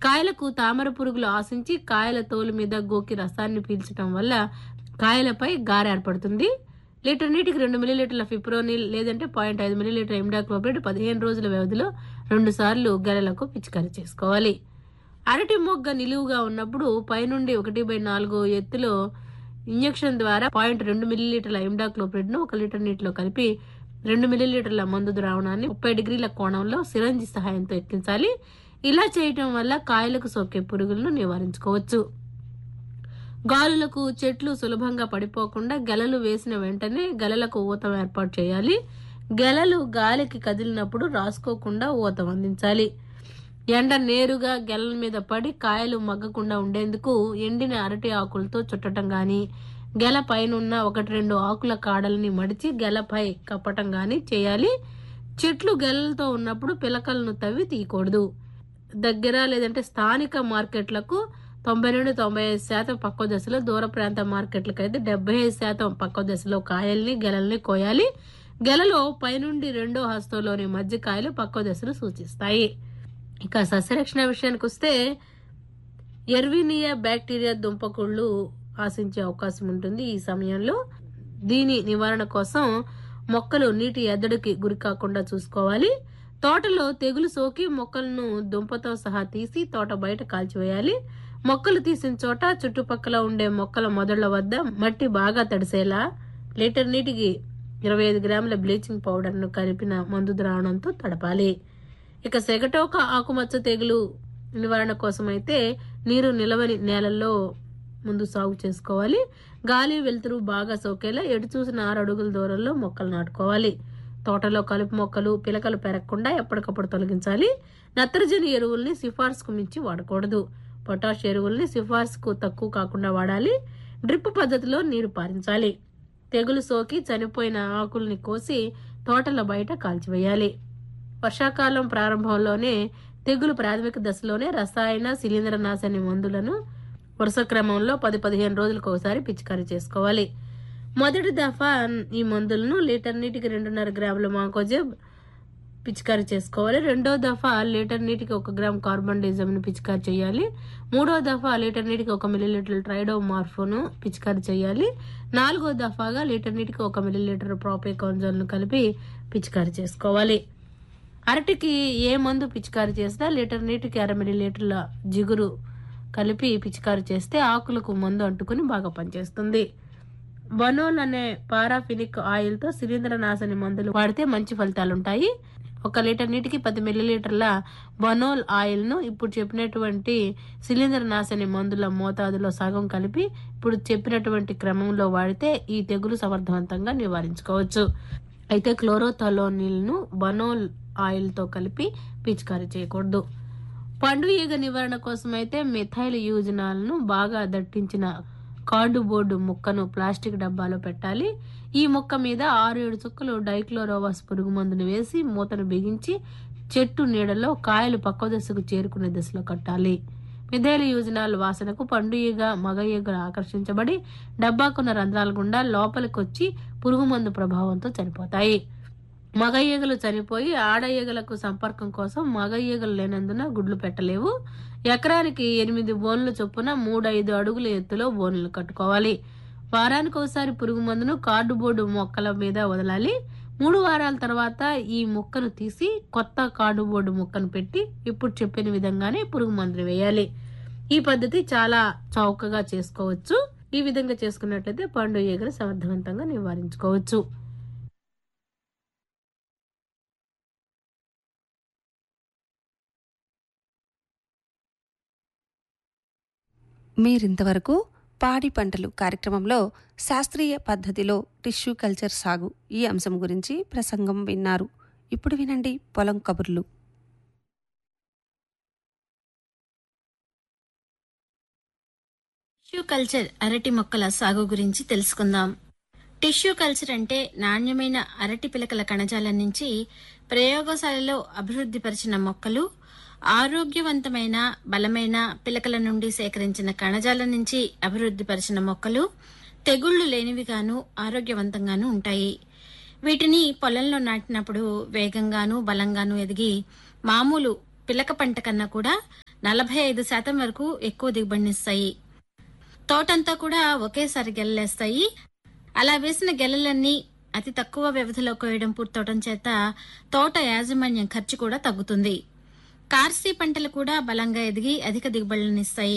కాయలకు తామర పురుగులు ఆశించి కాయల తోలు మీద గోకి రసాన్ని పీల్చడం వల్ల కాయలపై గార ఏర్పడుతుంది లీటర్ నీటికి రెండు మిల్లీలీటర్ల ఫిప్రోనిల్ లేదంటే పాయింట్ ఐదు మిల్లీలీటర్ ఇమిడాక్లోప్రిడ్ పదిహేను రోజుల వ్యవధిలో రెండు సార్లు గెలలకు పిచికారీ చేసుకోవాలి అరటి మొగ్గ నిలువుగా ఉన్నప్పుడు పైనుండి ఒకటి బై నాలుగు ఎత్తులో ఇంజెక్షన్ ద్వారా పాయింట్ రెండు మిల్లీలీటర్ల ఇమిడాక్లోప్రిడ్ ను ఒక లీటర్ నీటిలో కలిపి రెండు మిల్లీలీటర్ల మందు ద్రావణాన్ని ముప్పై డిగ్రీల కోణంలో సిరంజి సహాయంతో ఎక్కించాలి ఇలా చేయటం వల్ల కాయలకు సోకే పురుగులను నివారించుకోవచ్చు గాలులకు చెట్లు సులభంగా పడిపోకుండా గెలలు వేసిన వెంటనే గెలలకు ఊతం ఏర్పాటు చేయాలి గెలలు గాలికి కదిలినప్పుడు రాసుకోకుండా ఊతం అందించాలి ఎండ నేరుగా గెలల మీద పడి కాయలు మగ్గకుండా ఉండేందుకు ఎండిన అరటి ఆకులతో చుట్టటం గాని గెల పైనున్న ఒకటి రెండు ఆకుల కాడల్ని మడిచి గెలపై కప్పటం గాని చేయాలి చెట్లు గెలలతో ఉన్నప్పుడు పిలకలను తవ్వి తీయకూడదు దగ్గర లేదంటే స్థానిక మార్కెట్లకు తొంభై నుండి తొంభై ఐదు శాతం పక్క దశలో దూర ప్రాంత మార్కెట్లకు అయితే డెబ్బై ఐదు శాతం పక్క దశలో కాయల్ని గెలల్ని కోయాలి గెలలో పైనుండి రెండో హస్తంలోని మధ్య కాయలు పక్క దశను సూచిస్తాయి ఇక సస్యరక్షణ విషయానికి వస్తే ఎర్వినియా బ్యాక్టీరియా దుంపకుళ్ళు ఆశించే అవకాశం ఉంటుంది ఈ సమయంలో దీని నివారణ కోసం మొక్కలు నీటి ఎద్దడికి గురి కాకుండా చూసుకోవాలి తోటలో తెగులు సోకి మొక్కలను దుంపతో సహా తీసి తోట బయట కాల్చివేయాలి మొక్కలు తీసిన చోట చుట్టుపక్కల ఉండే మొక్కల మొదళ్ల వద్ద మట్టి బాగా తడిసేలా లీటర్ నీటికి ఇరవై ఐదు గ్రాముల బ్లీచింగ్ పౌడర్ ను కలిపిన మందు ద్రావణంతో తడపాలి ఇక సెగటోక ఆకుమచ్చ తెగులు నివారణ కోసం అయితే నీరు నిలవని నేలల్లో ముందు సాగు చేసుకోవాలి గాలి వెలుతురు బాగా సోకేలా ఎటు చూసిన ఆరు అడుగుల దూరంలో మొక్కలు నాటుకోవాలి తోటలో కలుపు మొక్కలు పిలకలు పెరగకుండా ఎప్పటికప్పుడు తొలగించాలి నత్రజని ఎరువుల్ని సిఫార్సుకు మించి వాడకూడదు పొటాష్ ఎరువుల్ని సిఫార్సుకు తక్కువ కాకుండా వాడాలి డ్రిప్ పద్ధతిలో నీరు పారించాలి తెగులు సోకి చనిపోయిన ఆకుల్ని కోసి తోటల బయట కాల్చివేయాలి వర్షాకాలం ప్రారంభంలోనే తెగులు ప్రాథమిక దశలోనే రసాయన శిలీంద్రనాశని మందులను వరుస క్రమంలో పది పదిహేను రోజులకు ఒకసారి పిచికారీ చేసుకోవాలి మొదటి దఫా ఈ మందులను లీటర్ నీటికి రెండున్నర గ్రాముల మాకోజెబ్ పిచికారీ చేసుకోవాలి రెండో దఫా లీటర్ నీటికి ఒక గ్రామ్ కార్బన్ ను పిచికారీ చేయాలి మూడో దఫా లీటర్ నీటికి ఒక మిల్లీలీటర్ ట్రైడో మార్ఫోను పిచికారీ చేయాలి నాలుగో దఫాగా లీటర్ నీటికి ఒక మిల్లీలీటర్ ను కలిపి పిచికారీ చేసుకోవాలి అరటికి ఏ మందు పిచికారీ చేసినా లీటర్ నీటికి అర మిల్లీలీటర్ల జిగురు కలిపి పిచికారీ చేస్తే ఆకులకు మందు అంటుకుని బాగా పనిచేస్తుంది బనోల్ అనే పారాఫినిక్ ఆయిల్ తో శిలీంద్ర నాశని మందులు వాడితే మంచి ఫలితాలుంటాయి ఒక లీటర్ నీటికి పది మిల్లీలీటర్ల బనోల్ ఆయిల్ ను ఇప్పుడు చెప్పినటువంటి శిలీంద్ర నాశని మందుల మోతాదులో సగం కలిపి ఇప్పుడు చెప్పినటువంటి క్రమంలో వాడితే ఈ తెగులు సమర్థవంతంగా నివారించుకోవచ్చు అయితే క్లోరోథలోనిల్ ను బనోల్ ఆయిల్ తో కలిపి పిచికారీ చేయకూడదు పండు ఈగ నివారణ కోసం అయితే మిథైల్ యూజనాలను బాగా దట్టించిన కార్డుబోర్డు ముక్కను ప్లాస్టిక్ డబ్బాలో పెట్టాలి ఈ మొక్క మీద ఆరు ఏడు చుక్కలు డైక్లోరోవాస్ పురుగు మందును వేసి మూతను బిగించి చెట్టు నీడలో కాయలు పక్క దశకు చేరుకునే దశలో కట్టాలి మిథైల్ యూజనాల్ వాసనకు పండు ఈగ మగ ఈగలు ఆకర్షించబడి డబ్బాకున్న రంధ్రాల గుండా లోపలికొచ్చి పురుగు మందు ప్రభావంతో చనిపోతాయి మగ ఈగలు చనిపోయి ఆడ ఈగలకు సంపర్కం కోసం మగ ఈగలు లేనందున గుడ్లు పెట్టలేవు ఎకరానికి ఎనిమిది బోన్ల చొప్పున మూడు ఐదు అడుగుల ఎత్తులో బోన్లు కట్టుకోవాలి వారానికి ఒకసారి పురుగు మందును కార్డుబోర్డు మొక్కల మీద వదలాలి మూడు వారాల తర్వాత ఈ మొక్కను తీసి కొత్త కార్డుబోర్డు మొక్కను పెట్టి ఇప్పుడు చెప్పిన విధంగానే పురుగు మందులు వేయాలి ఈ పద్ధతి చాలా చౌకగా చేసుకోవచ్చు ఈ విధంగా చేసుకున్నట్లయితే పండు ఈగలు సమర్థవంతంగా నివారించుకోవచ్చు మీరింతవరకు పాడి పంటలు కార్యక్రమంలో శాస్త్రీయ పద్ధతిలో టిష్యూ కల్చర్ సాగు ఈ అంశం గురించి ప్రసంగం విన్నారు ఇప్పుడు వినండి పొలం కబుర్లు టిష్యూ కల్చర్ అరటి మొక్కల సాగు గురించి తెలుసుకుందాం టిష్యూ కల్చర్ అంటే నాణ్యమైన అరటి పిలకల కణజాలం నుంచి ప్రయోగశాలలో అభివృద్ధిపరిచిన మొక్కలు ఆరోగ్యవంతమైన బలమైన పిలకల నుండి సేకరించిన కణజాలం నుంచి అభివృద్ధిపరిచిన మొక్కలు తెగుళ్లు లేనివిగాను ఆరోగ్యవంతంగాను ఉంటాయి వీటిని పొలంలో నాటినప్పుడు వేగంగాను బలంగాను ఎదిగి మామూలు పిలక పంట కన్నా కూడా నలభై ఐదు శాతం వరకు ఎక్కువ దిగుబడినిస్తాయి తోటంతా కూడా ఒకేసారి గెలలేస్తాయి అలా వేసిన గెలలన్నీ అతి తక్కువ వ్యవధిలో కోయడం పూర్తవడం చేత తోట యాజమాన్యం ఖర్చు కూడా తగ్గుతుంది కార్సీ పంటలు కూడా బలంగా ఎదిగి అధిక దిగుబడులనిస్తాయి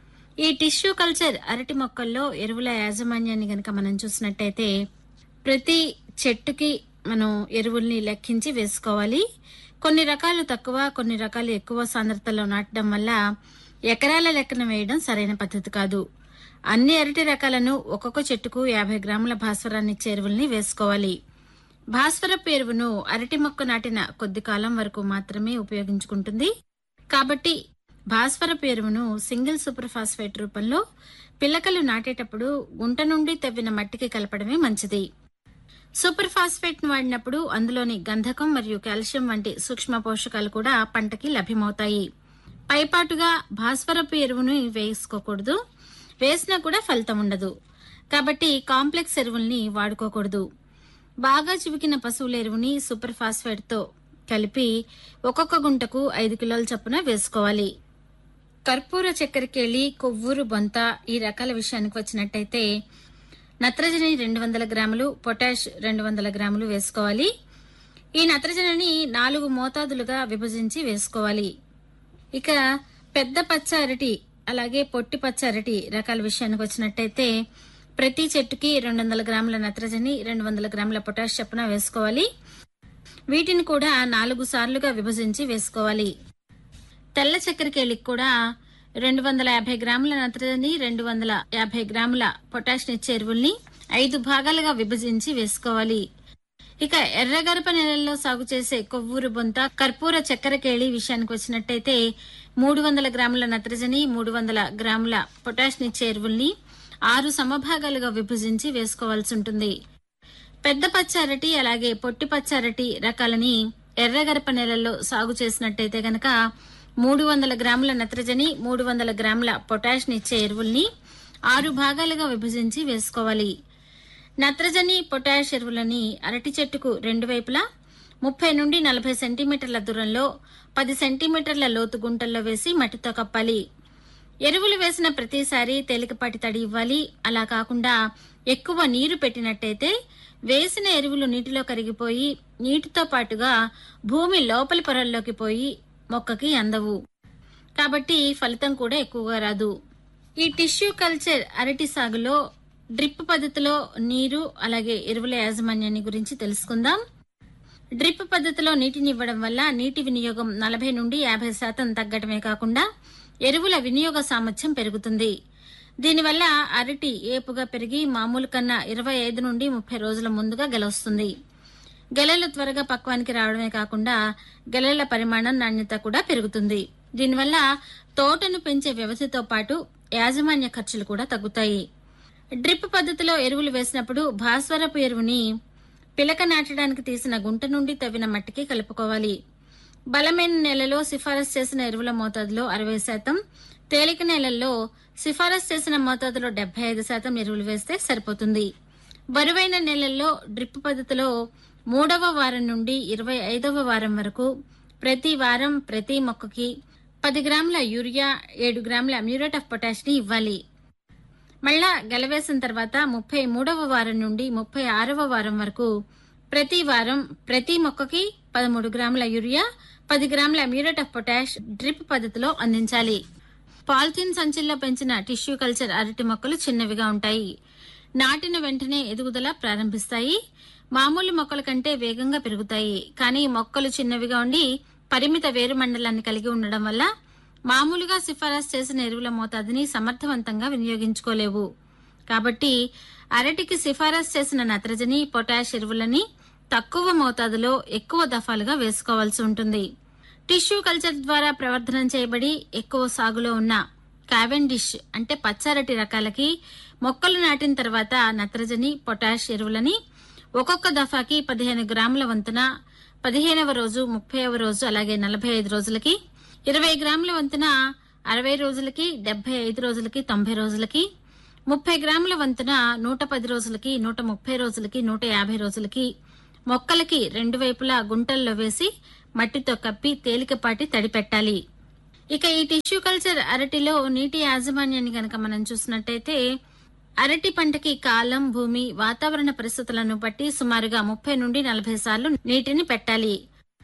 ఈ టిష్యూ కల్చర్ అరటి మొక్కల్లో ఎరువుల యాజమాన్యాన్ని గనక మనం చూసినట్టయితే ప్రతి చెట్టుకి మనం ఎరువుల్ని లెక్కించి వేసుకోవాలి కొన్ని రకాలు తక్కువ కొన్ని రకాలు ఎక్కువ సాంద్రతలో నాటడం వల్ల ఎకరాల లెక్కన వేయడం సరైన పద్ధతి కాదు అన్ని అరటి రకాలను ఒక్కొక్క చెట్టుకు యాభై గ్రాముల భాస్వరాన్ని ఇచ్చే ఎరువుల్ని వేసుకోవాలి భాస్వరపు ఎరువును అరటి మొక్క నాటిన కొద్ది కాలం వరకు మాత్రమే ఉపయోగించుకుంటుంది కాబట్టి భాస్వరపు ఎరువును సింగిల్ సూపర్ ఫాస్ఫేట్ రూపంలో పిల్లకలు నాటేటప్పుడు గుంట నుండి తవ్విన మట్టికి కలపడమే మంచిది సూపర్ ఫాస్ఫేట్ ను వాడినప్పుడు అందులోని గంధకం మరియు కాల్షియం వంటి సూక్ష్మ పోషకాలు కూడా పంటకి లభ్యమవుతాయి పైపాటుగా భాస్వరపు ఎరువును వేసుకోకూడదు వేసినా కూడా ఫలితం ఉండదు కాబట్టి కాంప్లెక్స్ ఎరువుల్ని వాడుకోకూడదు బాగా చివికిన పశువుల ఎరువుని సూపర్ ఫాస్ఫేట్ తో కలిపి ఒక్కొక్క గుంటకు ఐదు కిలోల చొప్పున వేసుకోవాలి కర్పూర చక్కెరకేళి కొవ్వూరు బొంత ఈ రకాల విషయానికి వచ్చినట్టయితే నత్రజని రెండు వందల గ్రాములు పొటాష్ రెండు వందల గ్రాములు వేసుకోవాలి ఈ నత్రజనిని నాలుగు మోతాదులుగా విభజించి వేసుకోవాలి ఇక పెద్ద పచ్చ అరటి అలాగే పొట్టి పచ్చ అరటి రకాల విషయానికి వచ్చినట్టయితే ప్రతి చెట్టుకి రెండు వందల గ్రాముల నత్రజని రెండు వందల గ్రాముల పొటాష్ చొప్పున వేసుకోవాలి వీటిని కూడా నాలుగు సార్లుగా విభజించి వేసుకోవాలి తెల్ల చక్కెరకేళికి కూడా రెండు వందల యాభై గ్రాముల నత్రజని రెండు వందల యాభై గ్రాముల పొటాష్ ఇచ్చే ఎరువుల్ని ఐదు భాగాలుగా విభజించి వేసుకోవాలి ఇక ఎర్రగరప నెలల్లో సాగు చేసే కొవ్వూరు బొంత కర్పూర చక్కెరకేళి విషయానికి వచ్చినట్టయితే మూడు వందల గ్రాముల నత్రజని మూడు వందల గ్రాముల పొటాష్ ఇచ్చే ఎరువుల్ని ఆరు సమభాగాలుగా విభజించి వేసుకోవాల్సి ఉంటుంది పెద్ద పచ్చ అరటి అలాగే పొట్టి పచ్చ అరటి రకాలని ఎర్రగరప నెలల్లో సాగు చేసినట్టయితే గనక మూడు వందల గ్రాముల నత్రజని మూడు వందల గ్రాముల పొటాష్ ఇచ్చే ఎరువుల్ని ఆరు భాగాలుగా విభజించి వేసుకోవాలి నత్రజని పొటాష్ ఎరువులని అరటి చెట్టుకు రెండు వైపులా ముప్పై నుండి నలభై సెంటీమీటర్ల దూరంలో పది సెంటీమీటర్ల లోతు గుంటల్లో వేసి మట్టితో కప్పాలి ఎరువులు వేసిన ప్రతిసారి తేలికపాటి తడి ఇవ్వాలి అలా కాకుండా ఎక్కువ నీరు పెట్టినట్టయితే వేసిన ఎరువులు నీటిలో కరిగిపోయి నీటితో పాటుగా భూమి లోపలి పొరల్లోకి పోయి మొక్కకి అందవు కాబట్టి ఫలితం కూడా ఎక్కువగా రాదు ఈ టిష్యూ కల్చర్ అరటి సాగులో డ్రిప్ పద్ధతిలో నీరు అలాగే ఎరువుల యాజమాన్యాన్ని గురించి తెలుసుకుందాం డ్రిప్ పద్ధతిలో నీటిని ఇవ్వడం వల్ల నీటి వినియోగం నలభై నుండి యాభై శాతం తగ్గడమే కాకుండా ఎరువుల వినియోగ సామర్థ్యం పెరుగుతుంది దీనివల్ల అరటి ఏపుగా పెరిగి మామూలు కన్నా ఇరవై ఐదు నుండి ముప్పై రోజుల ముందుగా గెలవస్తుంది గెలలు త్వరగా పక్వానికి రావడమే కాకుండా గెలల పరిమాణం నాణ్యత కూడా పెరుగుతుంది దీనివల్ల తోటను పెంచే వ్యవధితో పాటు యాజమాన్య ఖర్చులు కూడా తగ్గుతాయి డ్రిప్ పద్ధతిలో ఎరువులు వేసినప్పుడు భాస్వరపు ఎరువుని పిలక నాటడానికి తీసిన గుంట నుండి తవ్విన మట్టికి కలుపుకోవాలి బలమైన నేలలో సిఫారసు చేసిన ఎరువుల మోతాదులో అరవై శాతం తేలిక నేలల్లో సిఫారసు చేసిన మోతాదులో డెబ్బై ఐదు శాతం ఎరువులు వేస్తే సరిపోతుంది బరువైన నేలల్లో డ్రిప్ పద్ధతిలో మూడవ వారం నుండి ఇరవై ఐదవ వారం వరకు ప్రతి వారం ప్రతి మొక్కకి పది గ్రాముల యూరియా ఏడు గ్రాముల మ్యూరేట్ ఆఫ్ పొటాష్ ని ఇవ్వాలి మళ్ళా గెలవేసిన తర్వాత ముప్పై మూడవ వారం నుండి ముప్పై ఆరవ వారం వరకు ప్రతి వారం ప్రతి మొక్కకి పదమూడు గ్రాముల యూరియా పది గ్రాముల మ్యూరేట్ ఆఫ్ పొటాష్ డ్రిప్ పద్ధతిలో అందించాలి పాలిథిన్ సంచుల్లో పెంచిన టిష్యూ కల్చర్ అరటి మొక్కలు చిన్నవిగా ఉంటాయి నాటిన వెంటనే ఎదుగుదల ప్రారంభిస్తాయి మామూలు మొక్కల కంటే వేగంగా పెరుగుతాయి కానీ మొక్కలు చిన్నవిగా ఉండి పరిమిత వేరు మండలాన్ని కలిగి ఉండడం వల్ల మామూలుగా సిఫారసు చేసిన ఎరువుల మోతాదుని సమర్థవంతంగా వినియోగించుకోలేవు కాబట్టి అరటికి సిఫారసు చేసిన నత్రజని పొటాష్ ఎరువులని తక్కువ మోతాదులో ఎక్కువ దఫాలుగా వేసుకోవాల్సి ఉంటుంది టిష్యూ కల్చర్ ద్వారా ప్రవర్ధనం చేయబడి ఎక్కువ సాగులో ఉన్న కావెండిష్ అంటే పచ్చరటి రకాలకి మొక్కలు నాటిన తర్వాత నత్రజని పొటాష్ ఎరువులని ఒక్కొక్క దఫాకి పదిహేను గ్రాముల వంతున పదిహేనవ రోజు ముప్పైవ రోజు అలాగే నలభై ఐదు రోజులకి ఇరవై గ్రాముల వంతున అరవై రోజులకి డెబ్బై ఐదు రోజులకి తొంభై రోజులకి ముప్పై గ్రాముల వంతున నూట పది రోజులకి నూట ముప్పై రోజులకి నూట యాభై రోజులకి మొక్కలకి రెండు వైపులా గుంటల్లో వేసి మట్టితో కప్పి తేలికపాటి తడి పెట్టాలి ఇక ఈ టిష్యూ కల్చర్ అరటిలో నీటి యాజమాన్యాన్ని గనక మనం చూసినట్టయితే అరటి పంటకి కాలం భూమి వాతావరణ పరిస్థితులను బట్టి సుమారుగా ముప్పై నుండి నలభై సార్లు నీటిని పెట్టాలి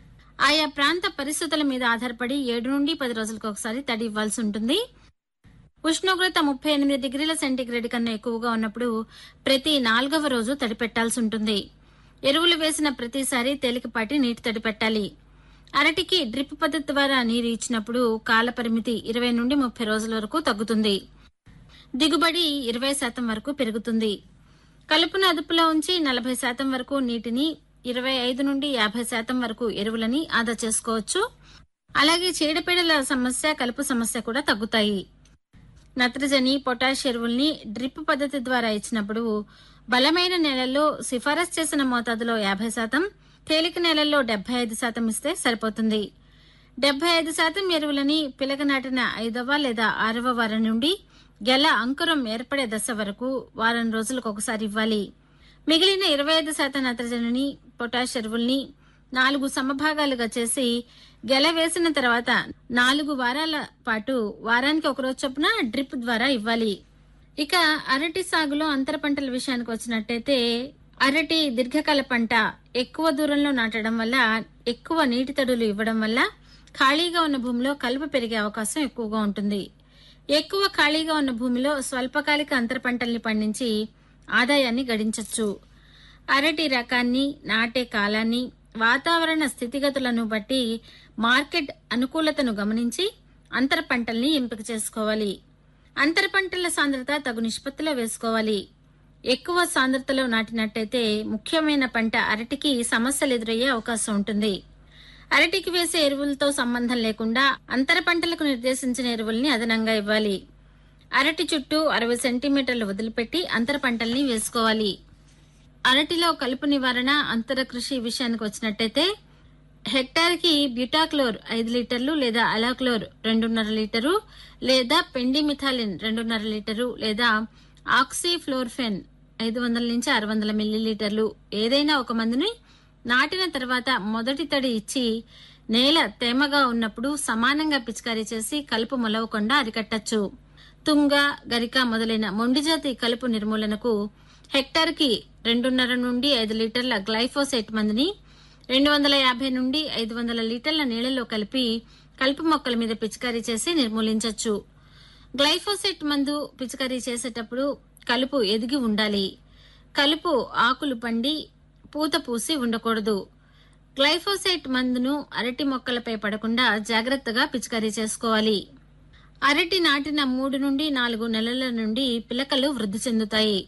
ఆయా ప్రాంత పరిస్థితుల మీద ఆధారపడి ఏడు నుండి పది రోజులకు ఒకసారి తడి ఇవ్వాల్సి ఉంటుంది ఉష్ణోగ్రత ముప్పై ఎనిమిది డిగ్రీల సెంటీగ్రేడ్ కన్నా ఎక్కువగా ఉన్నప్పుడు ప్రతి నాలుగవ రోజు తడి పెట్టాల్సి ఉంటుంది ఎరువులు వేసిన ప్రతిసారి తేలికపాటి నీటి తడి పెట్టాలి అరటికి డ్రిప్ పద్ధతి ద్వారా నీరు ఇచ్చినప్పుడు కాల పరిమితి ఇరవై నుండి ముప్పై రోజుల వరకు తగ్గుతుంది దిగుబడి ఇరవై శాతం వరకు పెరుగుతుంది కలుపును అదుపులో ఉంచి నలభై శాతం వరకు నీటిని ఇరవై ఐదు నుండి యాభై శాతం వరకు ఎరువులని ఆదా చేసుకోవచ్చు అలాగే చీడపీడల సమస్య కలుపు సమస్య కూడా తగ్గుతాయి నత్రజని పొటాష్ ఎరువుల్ని డ్రిప్ పద్ధతి ద్వారా ఇచ్చినప్పుడు బలమైన నేలల్లో సిఫారసు చేసిన మోతాదులో యాభై శాతం తేలిక నేలల్లో డెబ్బై ఐదు శాతం ఇస్తే సరిపోతుంది డెబ్బై ఐదు శాతం ఎరువులని పిలక నాటిన ఐదవ లేదా ఆరవ వారం నుండి గెల అంకురం ఏర్పడే దశ వరకు వారం రోజులకు ఒకసారి ఇవ్వాలి మిగిలిన ఇరవై ఐదు శాతం నత్రజనిని పొటాష్ ఎరువుల్ని నాలుగు సమభాగాలుగా చేసి గెల వేసిన తర్వాత నాలుగు వారాల పాటు వారానికి ఒక రోజు చొప్పున డ్రిప్ ద్వారా ఇవ్వాలి ఇక అరటి సాగులో అంతర పంటల విషయానికి వచ్చినట్టయితే అరటి దీర్ఘకాల పంట ఎక్కువ దూరంలో నాటడం వల్ల ఎక్కువ నీటి తడులు ఇవ్వడం వల్ల ఖాళీగా ఉన్న భూమిలో కలుపు పెరిగే అవకాశం ఎక్కువగా ఉంటుంది ఎక్కువ ఖాళీగా ఉన్న భూమిలో స్వల్పకాలిక అంతర పంటల్ని పండించి ఆదాయాన్ని గడించవచ్చు అరటి రకాన్ని నాటే కాలాన్ని వాతావరణ స్థితిగతులను బట్టి మార్కెట్ అనుకూలతను గమనించి అంతర పంటల్ని ఎంపిక చేసుకోవాలి అంతర పంటల సాంద్రత తగు నిష్పత్తిలో వేసుకోవాలి ఎక్కువ సాంద్రతలో నాటినట్టయితే ముఖ్యమైన పంట అరటికి సమస్యలు ఎదురయ్యే అవకాశం ఉంటుంది అరటికి వేసే ఎరువులతో సంబంధం లేకుండా అంతర పంటలకు నిర్దేశించిన ఎరువుల్ని అదనంగా ఇవ్వాలి అరటి చుట్టూ అరవై సెంటీమీటర్లు వదిలిపెట్టి అంతర పంటల్ని వేసుకోవాలి అరటిలో కలుపు నివారణ అంతర కృషి విషయానికి వచ్చినట్టయితే హెక్టార్కి బ్యూటాక్లోర్ ఐదు లీటర్లు లేదా అలాక్లోర్ రెండున్నర లీటరు లేదా పెండిమిథాలిన్ రెండున్నర లీటరు లేదా ఆక్సీఫ్లోర్ఫెన్ ఐదు వందల నుంచి ఆరు వందల మిల్లీలీటర్లు ఏదైనా ఒక మందుని నాటిన తర్వాత మొదటి తడి ఇచ్చి నేల తేమగా ఉన్నప్పుడు సమానంగా పిచికారీ చేసి కలుపు మొలవకుండా అరికట్టచ్చు తుంగ గరిక మొదలైన మొండిజాతి కలుపు నిర్మూలనకు హెక్టార్కి రెండున్నర నుండి ఐదు లీటర్ల గ్లైఫోసేట్ మందుని రెండు వందల యాభై నుండి ఐదు వందల లీటర్ల నీళ్లలో కలిపి కలుపు మొక్కల మీద పిచికారీ చేసి నిర్మూలించవచ్చు గ్లైఫోసేట్ మందు పిచికారీ చేసేటప్పుడు కలుపు ఎదిగి ఉండాలి కలుపు ఆకులు పండి పూత పూసి ఉండకూడదు గ్లైఫోసేట్ మందును అరటి మొక్కలపై పడకుండా జాగ్రత్తగా పిచికారీ చేసుకోవాలి అరటి నాటిన మూడు నుండి నాలుగు నెలల నుండి పిలకలు వృద్ధి చెందుతాయి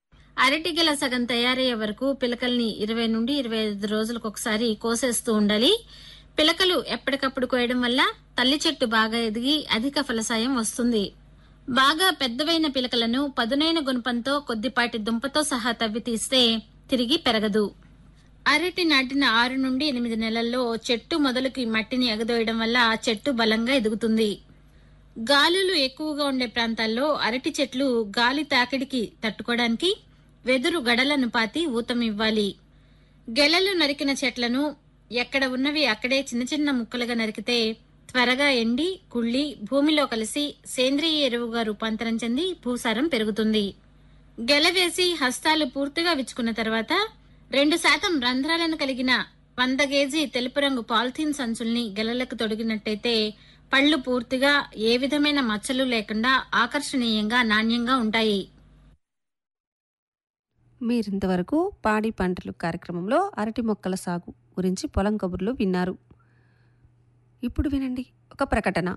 అరటి గెల సగం తయారయ్యే వరకు పిలకల్ని ఇరవై నుండి ఇరవై ఐదు రోజులకు ఒకసారి కోసేస్తూ ఉండాలి పిలకలు ఎప్పటికప్పుడు కోయడం వల్ల తల్లి చెట్టు బాగా ఎదిగి అధిక ఫలసాయం వస్తుంది బాగా పెద్దవైన పిలకలను పదునైన గుణపంతో కొద్దిపాటి దుంపతో సహా తవ్వి తీస్తే తిరిగి పెరగదు అరటి నాటిన ఆరు నుండి ఎనిమిది నెలల్లో చెట్టు మొదలుకి మట్టిని ఎగదోయడం వల్ల చెట్టు బలంగా ఎదుగుతుంది గాలులు ఎక్కువగా ఉండే ప్రాంతాల్లో అరటి చెట్లు గాలి తాకిడికి తట్టుకోవడానికి వెదురు గడలను పాతి ఊతం ఇవ్వాలి గెలలు నరికిన చెట్లను ఎక్కడ ఉన్నవి అక్కడే చిన్న చిన్న ముక్కలుగా నరికితే త్వరగా ఎండి కుళ్ళి భూమిలో కలిసి సేంద్రియ ఎరువుగా రూపాంతరం చెంది భూసారం పెరుగుతుంది గెల వేసి హస్తాలు పూర్తిగా విచ్చుకున్న తర్వాత రెండు శాతం రంధ్రాలను కలిగిన వంద కేజీ తెలుపు రంగు పాలిథీన్ సంచుల్ని గెలలకు తొడిగినట్టయితే పళ్ళు పూర్తిగా ఏ విధమైన మచ్చలు లేకుండా ఆకర్షణీయంగా నాణ్యంగా ఉంటాయి మీరింతవరకు పాడి పంటలు కార్యక్రమంలో అరటి మొక్కల సాగు గురించి పొలం కబుర్లు విన్నారు ఇప్పుడు వినండి ఒక ప్రకటన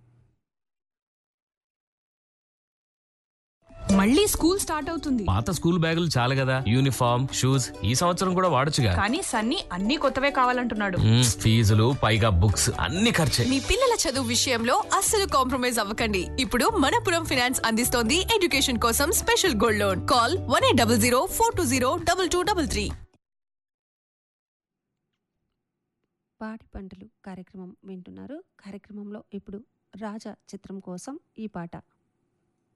మళ్ళీ స్కూల్ స్టార్ట్ అవుతుంది పాత స్కూల్ బ్యాగులు చాలు కదా యూనిఫామ్ షూస్ ఈ సంవత్సరం కూడా వాడొచ్చుగా కానీ సన్నీ అన్ని కొత్తవే కావాలంటున్నాడు మ్మ్, ఫీజులు పైగా బుక్స్ అన్ని ఖర్చే మీ పిల్లల చదువు విషయంలో అస్సలు కాంప్రమైజ్ అవ్వకండి ఇప్పుడు మనపురం ఫినాన్స్ అందిస్తోంది ఎడ్యుకేషన్ కోసం special gold loan call one eight double zero four two zero double two double three పాడి పంటలు కార్యక్రమం వింటున్నారు కార్యక్రమంలో ఇప్పుడు రాజా చిత్రం కోసం ఈ పాట